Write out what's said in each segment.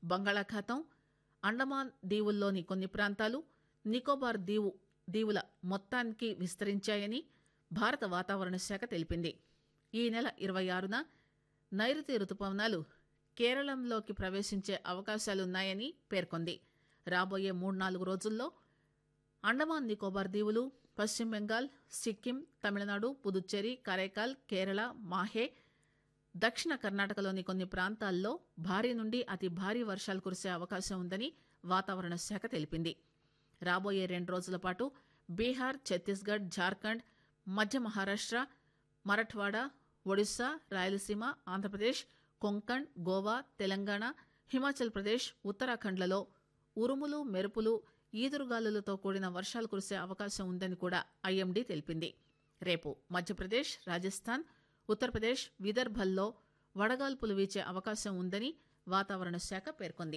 బంగాళాఖాతం అండమాన్ దీవుల్లోని కొన్ని ప్రాంతాలు నికోబార్ దీవు దీవుల మొత్తానికి విస్తరించాయని భారత వాతావరణ శాఖ తెలిపింది ఈ నెల ఇరవై ఆరున నైరుతి రుతుపవనాలు కేరళంలోకి ప్రవేశించే అవకాశాలున్నాయని పేర్కొంది రాబోయే మూడు నాలుగు రోజుల్లో అండమాన్ నికోబార్ దీవులు పశ్చిమ బెంగాల్ సిక్కిం తమిళనాడు పుదుచ్చేరి కరైకాల్ కేరళ మాహే దక్షిణ కర్ణాటకలోని కొన్ని ప్రాంతాల్లో భారీ నుండి అతి భారీ వర్షాలు కురిసే అవకాశం ఉందని వాతావరణ శాఖ తెలిపింది రాబోయే రెండు రోజుల పాటు బీహార్ ఛత్తీస్గఢ్ జార్ఖండ్ మధ్య మహారాష్ట్ర మరఠ్వాడా ఒడిశా రాయలసీమ ఆంధ్రప్రదేశ్ కొంకణ్ గోవా తెలంగాణ హిమాచల్ ప్రదేశ్ ఉత్తరాఖండ్లలో ఉరుములు మెరుపులు ఈదురుగాలులతో కూడిన వర్షాలు కురిసే అవకాశం ఉందని కూడా ఐఎండీ తెలిపింది రేపు మధ్యప్రదేశ్ రాజస్థాన్ ఉత్తరప్రదేశ్ విదర్భల్లో వడగాల్పులు వీచే అవకాశం ఉందని వాతావరణ శాఖ పేర్కొంది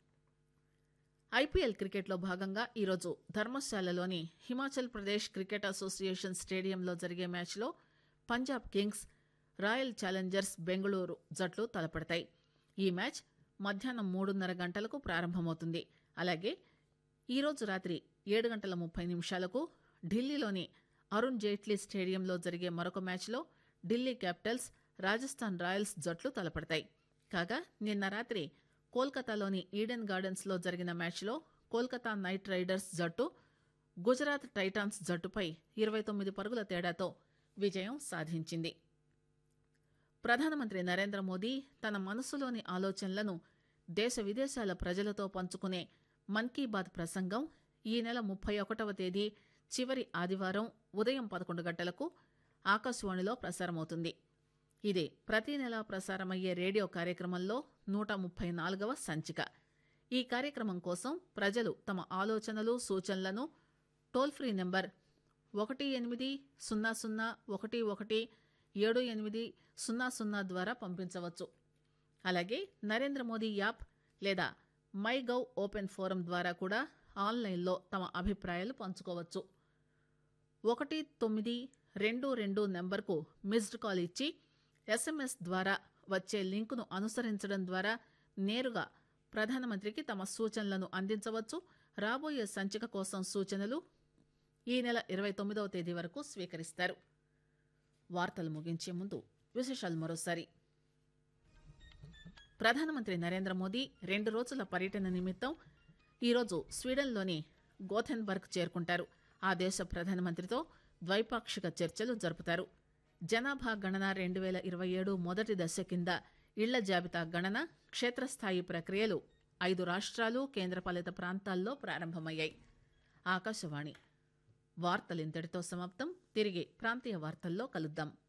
ఐపీఎల్ క్రికెట్లో భాగంగా ఈరోజు ధర్మశాలలోని హిమాచల్ ప్రదేశ్ క్రికెట్ అసోసియేషన్ స్టేడియంలో జరిగే మ్యాచ్లో Punjab Kings Royal Challengers Bengaluru జట్లు తలపడతాయి ఈ మ్యాచ్ మధ్యాహ్నం మూడున్నర గంటలకు ప్రారంభమవుతుంది అలాగే ఈరోజు రాత్రి ఏడు గంటల ముప్పై నిమిషాలకు ఢిల్లీలోని అరుణ్ జైట్లీ స్టేడియంలో జరిగే మరొక మ్యాచ్లో ఢిల్లీ క్యాపిటల్స్ రాజస్థాన్ రాయల్స్ జట్లు తలపడతాయి కాగా నిన్న రాత్రి కోల్కతాలోని ఈడెన్ గార్డెన్స్ లో జరిగిన మ్యాచ్లో కోల్కతా నైట్ రైడర్స్ జట్టు గుజరాత్ టైటాన్స్ జట్టుపై ఇరవై తొమ్మిది పరుగుల తేడాతో విజయం సాధించింది ప్రధానమంత్రి నరేంద్ర మోదీ తన మనసులోని ఆలోచనలను దేశ విదేశాల ప్రజలతో పంచుకునే మన్ కీ బాత్ ప్రసంగం ఈ నెల ముప్పై ఒకటవ తేదీ చివరి ఆదివారం ఉదయం పదకొండు గంటలకు ఆకాశవాణిలో ప్రసారమవుతుంది ఇది ప్రతి నెల ప్రసారమయ్యే రేడియో కార్యక్రమంలో నూట ముప్పై నాలుగవ సంచిక ఈ కార్యక్రమం కోసం ప్రజలు తమ ఆలోచనలు సూచనలను టోల్ ఫ్రీ నెంబర్ ఒకటి ఎనిమిది సున్నా సున్నా ఒకటి ఒకటి ఏడు ఎనిమిది సున్నా సున్నా ద్వారా పంపించవచ్చు అలాగే నరేంద్ర మోదీ యాప్ లేదా మై గవ్ ఓపెన్ ఫోరం ద్వారా కూడా ఆన్లైన్లో తమ అభిప్రాయాలు పంచుకోవచ్చు ఒకటి తొమ్మిది రెండు రెండు నెంబర్కు మిస్డ్ కాల్ ఇచ్చి ఎస్ఎంఎస్ ద్వారా వచ్చే లింకును అనుసరించడం ద్వారా నేరుగా ప్రధానమంత్రికి తమ సూచనలను అందించవచ్చు రాబోయే సంచిక కోసం సూచనలు ఈ నెల ఇరవై తొమ్మిదవ తేదీ వరకు స్వీకరిస్తారు వార్తలు ముగించే ముందు విశేషాలు మరోసారి ప్రధానమంత్రి నరేంద్ర మోదీ రెండు రోజుల పర్యటన నిమిత్తం ఈరోజు స్వీడన్లోని గోథెన్బర్గ్ చేరుకుంటారు ఆ దేశ ప్రధానమంత్రితో ద్వైపాక్షిక చర్చలు జరుపుతారు జనాభా గణన రెండు వేల ఇరవై ఏడు మొదటి దశ కింద ఇళ్ల జాబితా గణన క్షేత్రస్థాయి ప్రక్రియలు ఐదు రాష్ట్రాలు కేంద్రపాలిత ప్రాంతాల్లో ప్రారంభమయ్యాయి ఆకాశవాణి వార్తలు ఇంతటితో సమాప్తం తిరిగి ప్రాంతీయ వార్తల్లో కలుద్దాం